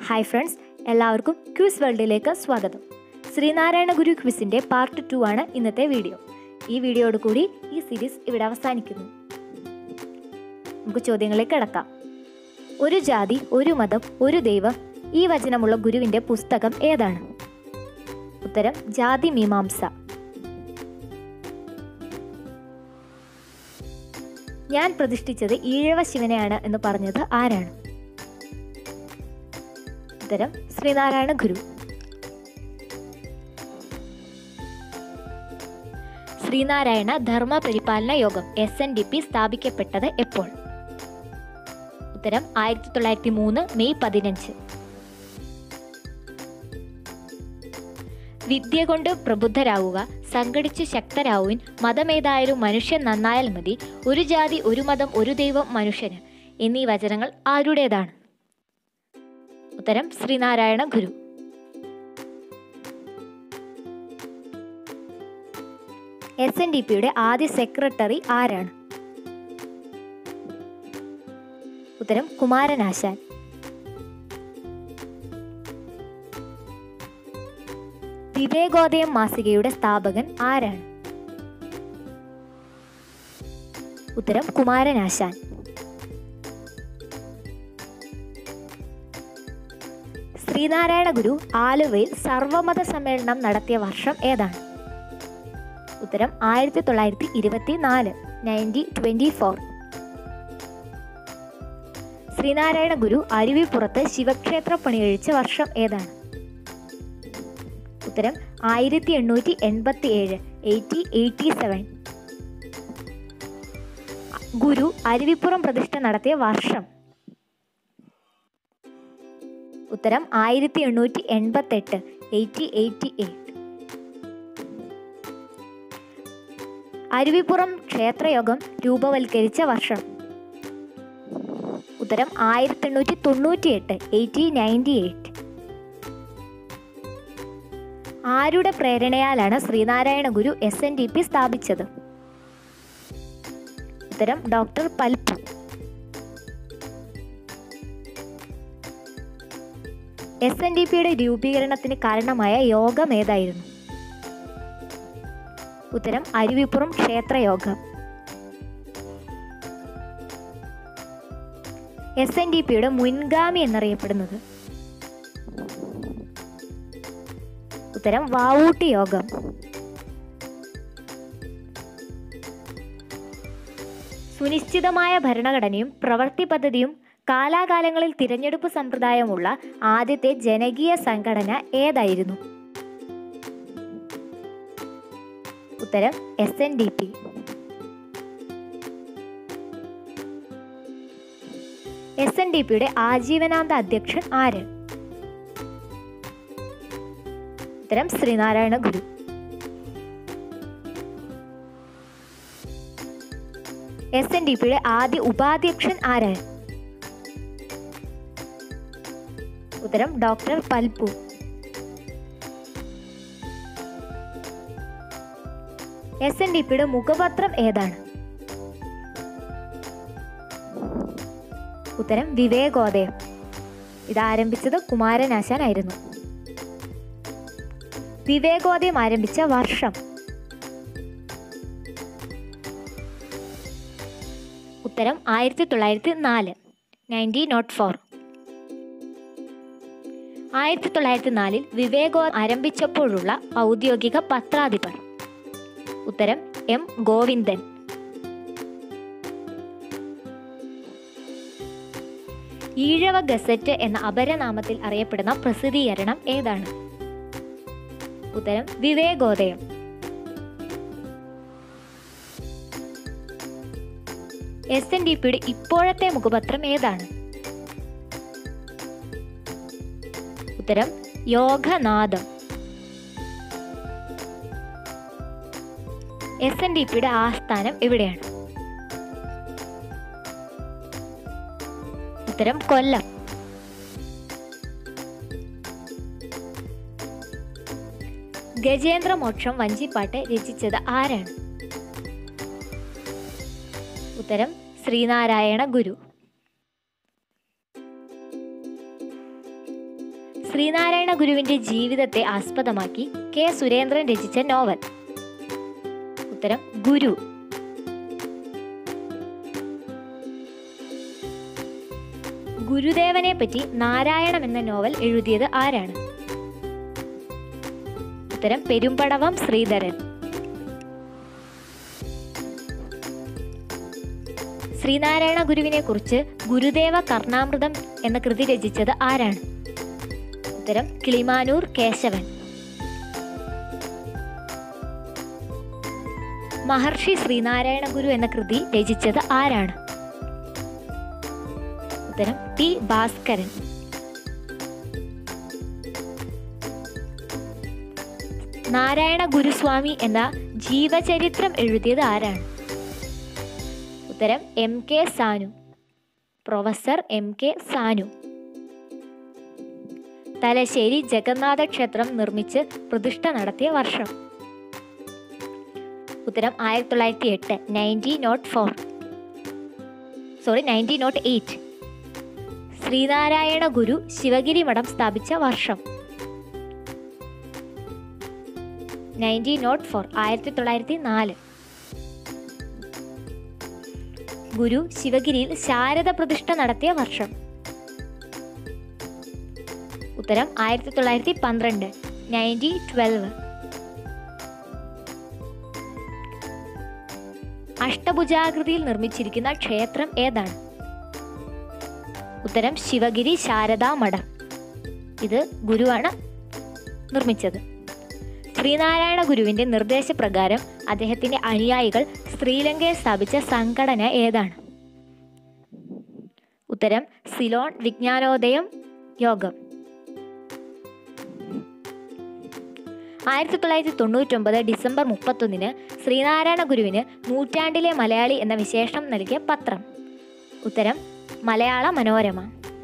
hi friends എല്ലാവർക്കും quiz വേൾഡിലേക്ക് സ്വാഗതം ശ്രീനാരായണ ഗുരു ക്വിസിൻ്റെ പാർട്ട് ടു ആണ് ഇന്നത്തെ വീഡിയോ ഈ വീഡിയോയോട് കൂടി ഈ സീരീസ് ഇവിടെ അവസാനിക്കുന്നു നമുക്ക് ചോദ്യങ്ങളിലേക്ക് കിടക്കാം ഒരു ജാതി ഒരു മതം ഒരു ദൈവം ഈ വചനമുള്ള ഗുരുവിൻ്റെ പുസ്തകം ഏതാണ് ഉത്തരം ജാതി മീമാംസ ഞാൻ പ്രതിഷ്ഠിച്ചത് ഈഴവ ശിവനെയാണ് എന്ന് പറഞ്ഞത് ആരാണ് ഉത്തരം ശ്രീനാരായണ ഗുരു Sreenarayana Dharma Paripalana Yogam S N D P സ്ഥാപിക്കപ്പെട്ടത് എപ്പോൾ ഉത്തരം ആയിരത്തി തൊള്ളായിരത്തി മൂന്ന് മെയ് പതിനഞ്ച് വിദ്യ കൊണ്ട് പ്രബുദ്ധരാവുക സംഘടിച്ച് ശക്തരാവുവിൻ മതമേതായാലും മനുഷ്യൻ നന്നായാൽ മതി ഒരു ജാതി ഒരു മതം ഒരു ദൈവം മനുഷ്യന് എന്നീ വചനങ്ങൾ ആരുടേതാണ് ഉത്തരം Sreenarayana Guru S N D പിയുടെ ആദ്യ സെക്രട്ടറി ആരാണ് ഉത്തരം കുമാരനാശാൻ വിവേകോദയം മാസികയുടെ സ്ഥാപകൻ ആരാണ് ഉത്തരം കുമാരനാശാൻ ശ്രീനാരായണ ഗുരു ആലുവയിൽ സർവമത സമ്മേളനം നടത്തിയ വർഷം ഏതാണ് ഉത്തരം ആയിരത്തി തൊള്ളായിരത്തി ഇരുപത്തി നാല് nineteen twenty four Sreenarayana Guru അരുവിപ്പുറത്ത് ശിവക്ഷേത്രം പണികഴിച്ച വർഷം ഏതാണ് ഉത്തരം ആയിരത്തി എണ്ണൂറ്റി എൺപത്തി ഏഴ് eighty eighty seven Guru Aruvippuram പ്രതിഷ്ഠ നടത്തിയ വർഷം ഉത്തരം ആയിരത്തി എണ്ണൂറ്റി എൺപത്തെട്ട് എയ്റ്റി എയ്റ്റി എയ്റ്റ് അരുവിപ്പുറം ക്ഷേത്രയോഗം രൂപവൽക്കരിച്ച വർഷം ഉത്തരം ആയിരത്തി എണ്ണൂറ്റി തൊണ്ണൂറ്റി എട്ട് എയ്റ്റി നയൻറ്റി എയ്റ്റ് ആരുടെ പ്രേരണയാലാണ് Sreenarayana Guru S N D P സ്ഥാപിച്ചത് ഉത്തരം doctor Palpu S N D പിയുടെ രൂപീകരണത്തിന് കാരണമായ യോഗം ഏതായിരുന്നു ഉത്തരം അരുവിപ്പുറം ക്ഷേത്രയോഗം എസ് എൻ ഡി പിയുടെ മുൻഗാമി എന്നറിയപ്പെടുന്നത് ഉത്തരം വാവൂട്ടി യോഗം സുനിശ്ചിതമായ ഭരണഘടനയും പ്രവൃത്തി പദ്ധതിയും കാലാകാലങ്ങളിൽ തിരഞ്ഞെടുപ്പ് സമ്പ്രദായമുള്ള ആദ്യത്തെ ജനകീയ സംഘടന ഏതായിരുന്നു ഉത്തരം S N D P S N D പിയുടെ ആജീവനാന്ത അധ്യക്ഷൻ ആര് ഉത്തരം Sreenarayana Guru S N D പിയുടെ ആദ്യ ഉപാധ്യക്ഷൻ ആരാണ് ഉത്തരം doctor Palpu S N D പിയുടെ മുഖപത്രം ഏതാണ് ഉത്തരം വിവേകോദയം ഇത് ആരംഭിച്ചത് കുമാരനാശാനായിരുന്നു വിവേകോദയം ആരംഭിച്ച വർഷം ഉത്തരം ആയിരത്തി തൊള്ളായിരത്തി നാല് നയൻറ്റീൻ നോട്ട് ഫോർ ആയിരത്തി തൊള്ളായിരത്തി നാലിൽ വിവേകോ ആരംഭിച്ചപ്പോഴുള്ള ഔദ്യോഗിക പത്രാധിപർ ഉത്തരം എം ഗോവിന്ദൻ ഈഴവ ഗസറ്റ് എന്ന അപരനാമത്തിൽ അറിയപ്പെടുന്ന പ്രസിദ്ധീകരണം ഏതാണ് ഉത്തരം വിവേകോദയം എസ് എൻ ഡി പിയുടെ ഇപ്പോഴത്തെ മുഖപത്രം ഏതാണ് ഉത്തരം യോഗനാഥം എസ് എൻ ഡി പിയുടെ ആസ്ഥാനം എവിടെയാണ് ഉത്തരം കൊല്ലം ഗജേന്ദ്രമോക്ഷം വഞ്ചിപ്പാട്ട് രചിച്ചത് ആരാണ് ഉത്തരം ശ്രീനാരായണ ഗുരു ശ്രീനാരായണ ഗുരുവിന്റെ ജീവിതത്തെ ആസ്പദമാക്കി കെ സുരേന്ദ്രൻ രചിച്ച നോവൽ ഉത്തരം ഗുരു ഗുരുദേവനെ പറ്റി നാരായണം എന്ന നോവൽ എഴുതിയത് ആരാണ് ഉത്തരം പെരുമ്പടവം ശ്രീധരൻ ശ്രീനാരായണ ഗുരുവിനെ കുറിച്ച് ഗുരുദേവ കർണാമൃതം എന്ന കൃതി രചിച്ചത് ആരാണ് ഉത്തരം കിളിമാനൂർ കേശവൻ മഹർഷി ശ്രീനാരായണ ഗുരു എന്ന കൃതി രചിച്ചത് ആരാണ് ഉത്തരം ടി ഭാസ്കരൻ നാരായണ ഗുരുസ്വാമി എന്ന ജീവചരിത്രം എഴുതിയത് ആരാണ് ഉത്തരം M K Sanu professor M K Sanu Thalassery Jagannatha ക്ഷേത്രം നിർമ്മിച്ച് പ്രതിഷ്ഠ നടത്തിയ വർഷം ഉത്തരം ആയിരത്തി തൊള്ളായിരത്തി എട്ട് nineteen nought four sorry nineteen nought eight Sreenarayana Guru Sivagiri മഠം സ്ഥാപിച്ച വർഷം നയൻറ്റീൻ നോട്ട് ഫോർ ആയിരത്തി തൊള്ളായിരത്തി നാല് ഗുരു ശിവഗിരിയിൽ ശാരദ പ്രതിഷ്ഠ നടത്തിയ വർഷം ഉത്തരം ആയിരത്തി തൊള്ളായിരത്തി പന്ത്രണ്ട് നയൻറ്റീൻ ട്വൽവ് അഷ്ടഭുജാകൃതിയിൽ നിർമ്മിച്ചിരിക്കുന്ന ക്ഷേത്രം ഏതാണ് ഉത്തരം ശിവഗിരി ശാരദാ മഠം ഇത് ഗുരുവാണ് നിർമ്മിച്ചത് ശ്രീനാരായണ ഗുരുവിന്റെ നിർദ്ദേശപ്രകാരം അദ്ദേഹത്തിന്റെ അനുയായികൾ ശ്രീലങ്കയിൽ സ്ഥാപിച്ച സംഘടന ഏതാണ് ഉത്തരം സിലോൺ വിജ്ഞാനോദയം യോഗം ആയിരത്തി തൊള്ളായിരത്തി തൊണ്ണൂറ്റൊമ്പത് ഡിസംബർ മുപ്പത്തൊന്നിന് ശ്രീനാരായണ ഗുരുവിന് നൂറ്റാണ്ടിലെ മലയാളി എന്ന വിശേഷണം നൽകിയ പത്രം ഉത്തരം മലയാള മനോരമ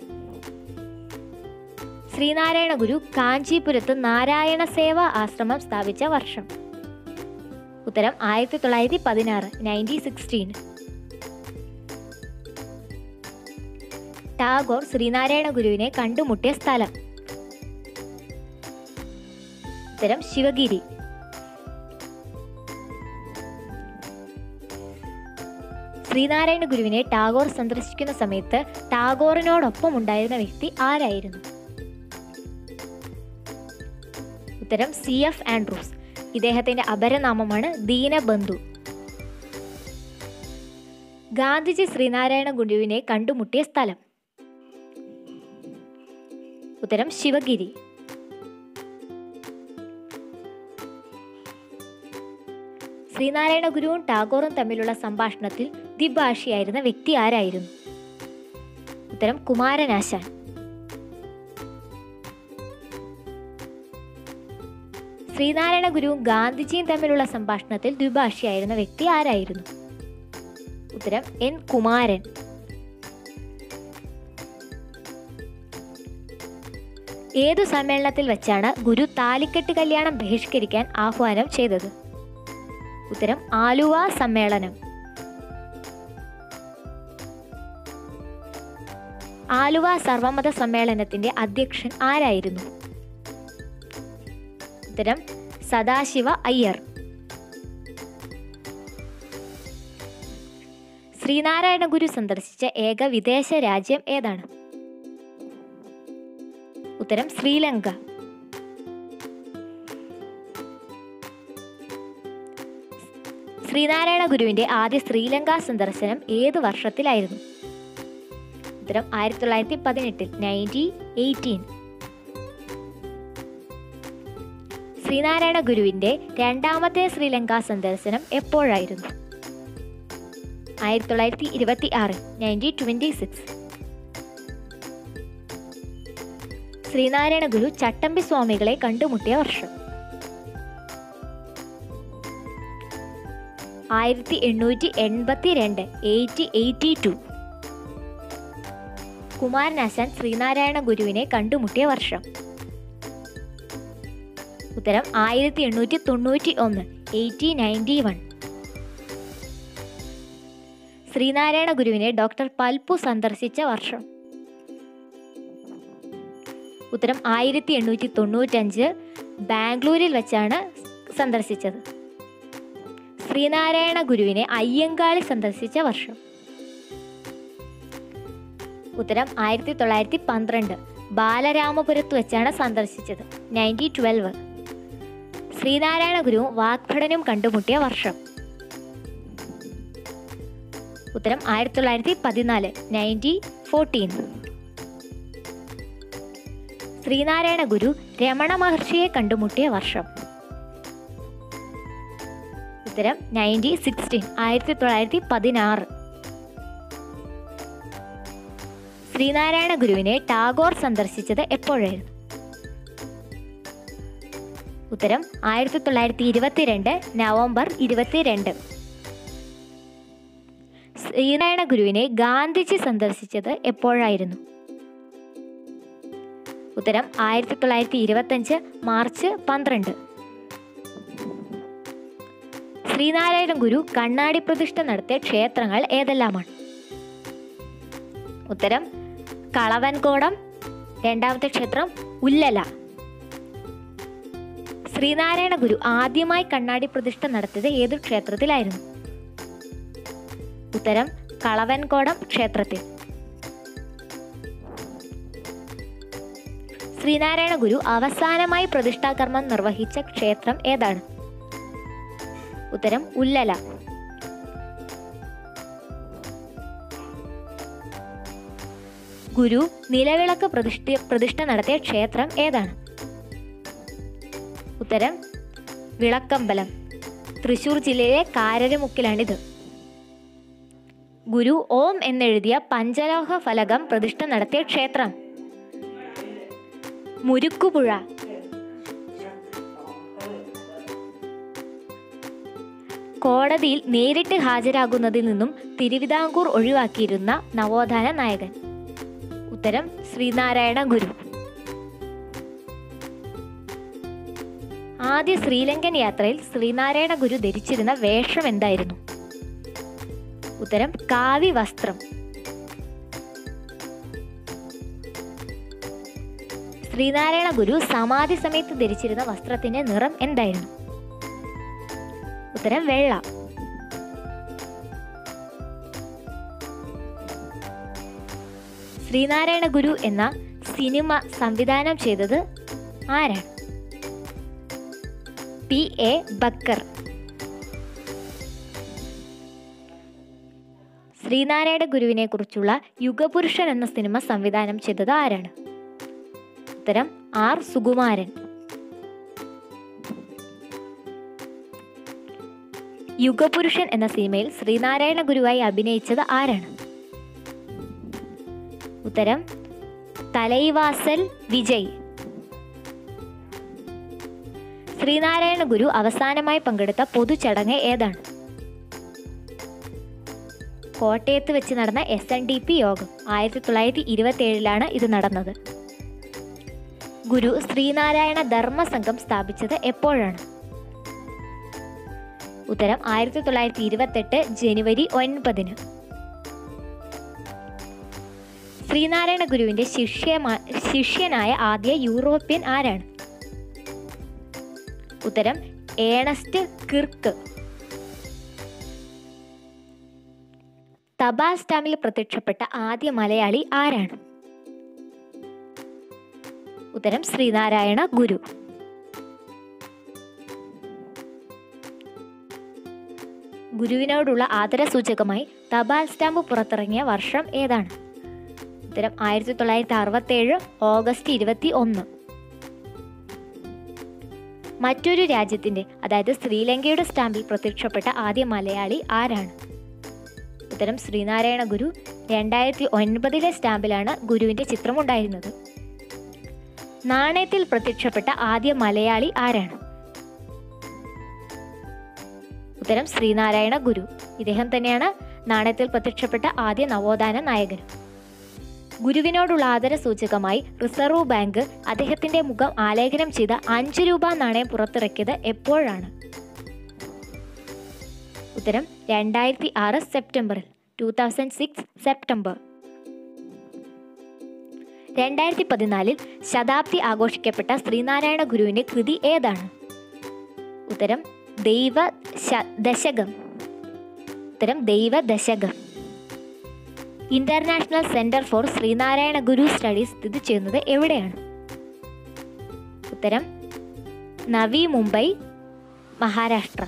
ശ്രീനാരായണ ഗുരു കാഞ്ചീപുരത്ത് നാരായണ സേവ ആശ്രമം സ്ഥാപിച്ച വർഷം ഉത്തരം ആയിരത്തി തൊള്ളായിരത്തി പതിനാറ് നയൻറ്റീൻ സിക്സ്റ്റീൻ ടാഗോർ ശ്രീനാരായണ ഗുരുവിനെ കണ്ടുമുട്ടിയ സ്ഥലം ഉത്തരം ശിവഗിരി ശ്രീനാരായണ ഗുരുവിനെ ടാഗോർ സന്ദർശിക്കുന്ന സമയത്ത് ടാഗോറിനോടൊപ്പം ഉണ്ടായിരുന്ന വ്യക്തി ആരായിരുന്നു ഉത്തരം സി എഫ് ആൻഡ്രൂസ് ഇദ്ദേഹത്തിന്റെ അപരനാമമാണ് ദീനബന്ധു ഗാന്ധിജി ശ്രീനാരായണ ഗുരുവിനെ കണ്ടുമുട്ടിയ സ്ഥലം ഉത്തരം ശിവഗിരി ശ്രീനാരായണ ഗുരുവും ടാഗോറും തമ്മിലുള്ള സംഭാഷണത്തിൽ ദ്വിഭാഷിയായിരുന്ന വ്യക്തി ആരായിരുന്നു ഉത്തരം കുമാരനാശാൻ ശ്രീനാരായണ ഗുരുവും ഗാന്ധിജിയും തമ്മിലുള്ള സംഭാഷണത്തിൽ ദ്വിഭാഷിയായിരുന്ന വ്യക്തി ആരായിരുന്നു ഉത്തരം എൻ കുമാരൻ ഏതു സമ്മേളനത്തിൽ വെച്ചാണ് ഗുരു താലിക്കെട്ട് കല്യാണം ബഹിഷ്കരിക്കാൻ ആഹ്വാനം ചെയ്തത് ഉത്തരം ആലുവ സമ്മേളനം ആലുവ സർവമത സമ്മേളനത്തിന്റെ അധ്യക്ഷൻ ആരായിരുന്നു ഉത്തരം സദാശിവ അയ്യർ ശ്രീനാരായണ ഗുരു സന്ദർശിച്ച ഏക വിദേശ രാജ്യം ഏതാണ് ഉത്തരം ശ്രീലങ്ക ശ്രീനാരായണ ഗുരുവിന്റെ ആദ്യ ശ്രീലങ്ക സന്ദർശനം ഏത് വർഷത്തിലായിരുന്നു ഉത്തരം ആയിരത്തി തൊള്ളായിരത്തി പതിനെട്ടിൽ നയൻറ്റീൻ എയ്റ്റീൻ ശ്രീനാരായണ ഗുരുവിന്റെ രണ്ടാമത്തെ ശ്രീലങ്ക സന്ദർശനം എപ്പോഴായിരുന്നു ആയിരത്തി തൊള്ളായിരത്തി ഇരുപത്തി ആറ് nineteen twenty six Sreenarayana Guru Chattampi സ്വാമികളെ കണ്ടുമുട്ടിയ വർഷം ആയിരത്തി എണ്ണൂറ്റി എൺപത്തി രണ്ട് eighty eighty two Kumaranasan Sreenarayana ഗുരുവിനെ കണ്ടുമുട്ടിയ വർഷം ഉത്തരം ആയിരത്തി എണ്ണൂറ്റി തൊണ്ണൂറ്റി ഒന്ന് എയ്റ്റി നയൻറ്റി വൺ ശ്രീനാരായണ ഗുരുവിനെ ഡോക്ടർ പൽപ്പു സന്ദർശിച്ച വർഷം ഉത്തരം ആയിരത്തി എണ്ണൂറ്റി തൊണ്ണൂറ്റഞ്ച് ബാംഗ്ലൂരിൽ വെച്ചാണ് സന്ദർശിച്ചത് ശ്രീനാരായണ ഗുരുവിനെ അയ്യങ്കാളി സന്ദർശിച്ച വർഷം ഉത്തരം ആയിരത്തി തൊള്ളായിരത്തി പന്ത്രണ്ട് ബാലരാമപുരത്ത് വെച്ചാണ് സന്ദർശിച്ചത് നയൻറ്റീൻ ട്വൽവ് ശ്രീനാരായണ ഗുരുവും വാഗ്ഭടനും കണ്ടുമുട്ടിയ വർഷം ഉത്തരം ആയിരത്തി തൊള്ളായിരത്തി പതിനാല് നയൻറ്റീൻ ഫോർട്ടീൻ ശ്രീനാരായണ ഗുരു രമണ മഹർഷിയെ കണ്ടുമുട്ടിയ വർഷം ഉത്തരം നയൻറ്റീൻ സിക്സ്റ്റീൻ ആയിരത്തി തൊള്ളായിരത്തി പതിനാറ് ശ്രീനാരായണ ഗുരുവിനെ ടാഗോർ സന്ദർശിച്ചത് എപ്പോഴായിരുന്നു ഉത്തരം ആയിരത്തി തൊള്ളായിരത്തി ഇരുപത്തിരണ്ട് നവംബർ ഇരുപത്തിരണ്ട് ശ്രീനാരായണ ഗുരുവിനെ ഗാന്ധിജി സന്ദർശിച്ചത് എപ്പോഴായിരുന്നു ഉത്തരം ആയിരത്തി തൊള്ളായിരത്തി ഇരുപത്തഞ്ച് മാർച്ച് പന്ത്രണ്ട് ശ്രീനാരായണ ഗുരു കണ്ണാടി പ്രതിഷ്ഠ നടത്തിയ ക്ഷേത്രങ്ങൾ ഏതെല്ലാമാണ് ഉത്തരം കളവൻകോടം രണ്ടാമത്തെ ക്ഷേത്രം ഉല്ലല ശ്രീനാരായണ ഗുരു ആദ്യമായി കണ്ണാടി പ്രതിഷ്ഠ നടത്തിയത് ഏത് ക്ഷേത്രത്തിലായിരുന്നു ഉത്തരം കളവൻകോടം ക്ഷേത്രത്തിൽ ശ്രീനാരായണ ഗുരു അവസാനമായി പ്രതിഷ്ഠാകർമ്മം നിർവഹിച്ച ക്ഷേത്രം ഏതാണ് ഉത്തരം ഉല്ലല ഗുരു നിലവിളക്ക് പ്രതിഷ്ഠ പ്രതിഷ്ഠ നടത്തിയ ക്ഷേത്രം ഏതാണ് ഉത്തരം വിളക്കമ്പലം തൃശൂർ ജില്ലയിലെ കാരരുമുക്കിലാണിത് ഗുരു ഓം എന്നെഴുതിയ പഞ്ചലോഹ ഫലകം പ്രതിഷ്ഠ നടത്തിയ ക്ഷേത്രം മുരുക്കുപുഴ കോടതിയിൽ നേരിട്ട് ഹാജരാകുന്നതിൽ നിന്നും തിരുവിതാംകൂർ ഒഴിവാക്കിയിരുന്ന നവോത്ഥാന നായകൻ ഉത്തരം ശ്രീനാരായണ ഗുരു ആദ്യ ശ്രീലങ്കൻ യാത്രയിൽ ശ്രീനാരായണ ഗുരു ധരിച്ചിരുന്ന വേഷം എന്തായിരുന്നു ഉത്തരം കാവി വസ്ത്രം ശ്രീനാരായണ ഗുരു സമാധി സമയത്ത് ധരിച്ചിരുന്ന വസ്ത്രത്തിന്റെ നിറം എന്തായിരുന്നു ഉത്തരം വെള്ള ശ്രീനാരായണ ഗുരു എന്ന സിനിമ സംവിധാനം ചെയ്തത് ആരാണ് പി എ ബക്കർ ശ്രീനാരായണ ഗുരുവിനെ കുറിച്ചുള്ള യുഗപുരുഷൻ എന്ന സിനിമ സംവിധാനം ചെയ്തത് ആരാണ് ഉത്തരം ആർ സുകുമാരൻ യുഗപുരുഷൻ എന്ന സിനിമയിൽ ശ്രീനാരായണ ഗുരുവായി അഭിനയിച്ചത് ആരാണ് ഉത്തരം തലൈവാസൽ വിജയ് ശ്രീനാരായണ ഗുരു അവസാനമായി പങ്കെടുത്ത പൊതുചടങ്ങ് ഏതാണ് കോട്ടയത്ത് വെച്ച് നടന്ന എസ് എൻ ഡി പി യോഗം ആയിരത്തി തൊള്ളായിരത്തി ഇരുപത്തി ഏഴിലാണ് ഇത് നടന്നത് ഗുരു ശ്രീനാരായണ ധർമ്മസംഘം സ്ഥാപിച്ചത് എപ്പോഴാണ് ഉത്തരം ആയിരത്തി തൊള്ളായിരത്തി ഇരുപത്തെട്ട് ജനുവരി ഒൻപതിന് ശ്രീനാരായണ ഗുരുവിന്റെ ശിഷ്യമാ ശിഷ്യനായ ആദ്യ യൂറോപ്യൻ ആരാണ് ഉത്തരം ഏണസ്റ്റ് കിർക്ക് തപാൽ സ്റ്റാമ്പിൽ പ്രത്യക്ഷപ്പെട്ട ആദ്യ മലയാളി ആരാണ് ഉത്തരം ശ്രീനാരായണ ഗുരു ഗുരുവിനോടുള്ള ആദരസൂചകമായി തപാൽ സ്റ്റാമ്പ് പുറത്തിറങ്ങിയ വർഷം ഏതാണ് ഉത്തരം ആയിരത്തി തൊള്ളായിരത്തി അറുപത്തി ഏഴ് ഓഗസ്റ്റ് ഇരുപത്തി ഒന്ന് മറ്റൊരു രാജ്യത്തിന്റെ അതായത് ശ്രീലങ്കയുടെ സ്റ്റാമ്പിൽ പ്രത്യക്ഷപ്പെട്ട ആദ്യ മലയാളി ആരാണ് ഉത്തരം ശ്രീനാരായണ ഗുരു രണ്ടായിരത്തി ഒൻപതിലെ സ്റ്റാമ്പിലാണ് ഗുരുവിന്റെ ചിത്രമുണ്ടായിരുന്നത് നാണയത്തിൽ പ്രത്യക്ഷപ്പെട്ട ആദ്യ മലയാളി ആരാണ് ഉത്തരം ശ്രീനാരായണ ഗുരു ഇദ്ദേഹം തന്നെയാണ് നാണയത്തിൽ പ്രത്യക്ഷപ്പെട്ട ആദ്യ നവോത്ഥാന നായകൻ ഗുരുവിനോടുള്ള ആദര സൂചകമായി റിസർവ് ബാങ്ക് അദ്ദേഹത്തിന്റെ മുഖം ആലേഖനം ചെയ്ത അഞ്ച് രൂപ നാണയം പുറത്തിറക്കിയത് എപ്പോഴാണ് ഉത്തരം രണ്ടായിരത്തി ആറ് സെപ്റ്റംബറിൽ ടൂ തൗസൻഡ് സിക്സ് സെപ്റ്റംബർ രണ്ടായിരത്തി പതിനാലിൽ ശതാബ്ദി ആഘോഷിക്കപ്പെട്ട ശ്രീനാരായണ ഗുരുവിൻ്റെ കൃതി ഏതാണ് ഉത്തരം ദൈവ ശ- ദശകം ഉത്തരം Daiva Dasakam international centre for Sreenarayana Guru studies സ്ഥിതി ചെയ്യുന്നത് എവിടെയാണ് ഉത്തരം നവി മുംബൈ മഹാരാഷ്ട്ര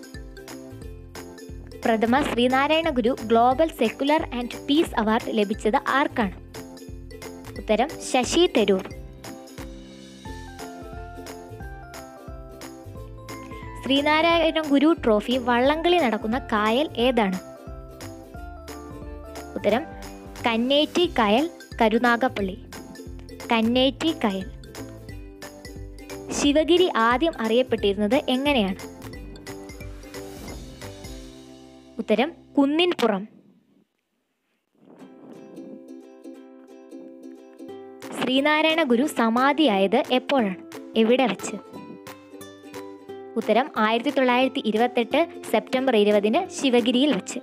പ്രഥമ Sreenarayana Guru global secular and peace award ലഭിച്ചത് ആർക്കാണ് ഉത്തരം ശശി തരൂർ ശ്രീനാരായണ ഗുരു ട്രോഫി വള്ളംകളി നടക്കുന്ന കായൽ ഏതാണ് ഉത്തരം കന്നേറ്റി കായൽ കരുനാഗപ്പള്ളി കന്നേറ്റി കായൽ ശിവഗിരി ആദ്യം അറിയപ്പെട്ടിരുന്നത് എങ്ങനെയാണ് ഉത്തരം കുന്നിൻപുറം ശ്രീനാരായണ ഗുരു സമാധിയായത് എപ്പോഴാണ് എവിടെ വെച്ച് ഉത്തരം ആയിരത്തി തൊള്ളായിരത്തി ഇരുപത്തെട്ട് സെപ്റ്റംബർ ഇരുപതിന് ശിവഗിരിയിൽ വെച്ച്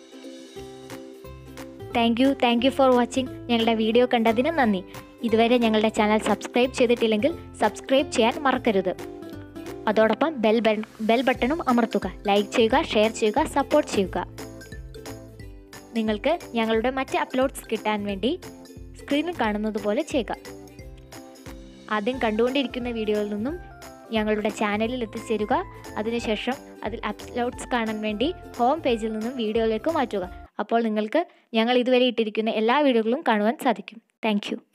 thank you thank you for watching ഞങ്ങളുടെ വീഡിയോ കണ്ടതിന് നന്ദി ഇതുവരെ ഞങ്ങളുടെ ചാനൽ സബ്സ്ക്രൈബ് ചെയ്തിട്ടില്ലെങ്കിൽ സബ്സ്ക്രൈബ് ചെയ്യാൻ മറക്കരുത് അതോടൊപ്പം ബെൽ ബൺ ബെൽ ബട്ടണും അമർത്തുക ലൈക്ക് ചെയ്യുക ഷെയർ ചെയ്യുക സപ്പോർട്ട് ചെയ്യുക നിങ്ങൾക്ക് ഞങ്ങളുടെ മറ്റ് അപ്ലോഡ്സ് കിട്ടാൻ വേണ്ടി സ്ക്രീനിൽ കാണുന്നത് പോലെ ചെയ്യുക ആദ്യം കണ്ടുകൊണ്ടിരിക്കുന്ന വീഡിയോയിൽ നിന്നും ഞങ്ങളുടെ ചാനലിൽ എത്തിച്ചേരുക അതിനുശേഷം അതിൽ അപ്ലോഡ്സ് കാണാൻ വേണ്ടി ഹോം പേജിൽ നിന്നും വീഡിയോയിലേക്ക് മാറ്റുക അപ്പോൾ നിങ്ങൾക്ക് ഞങ്ങൾ ഇതുവരെ ഇട്ടിരിക്കുന്ന എല്ലാ വീഡിയോകളും കാണുവാൻ സാധിക്കും താങ്ക്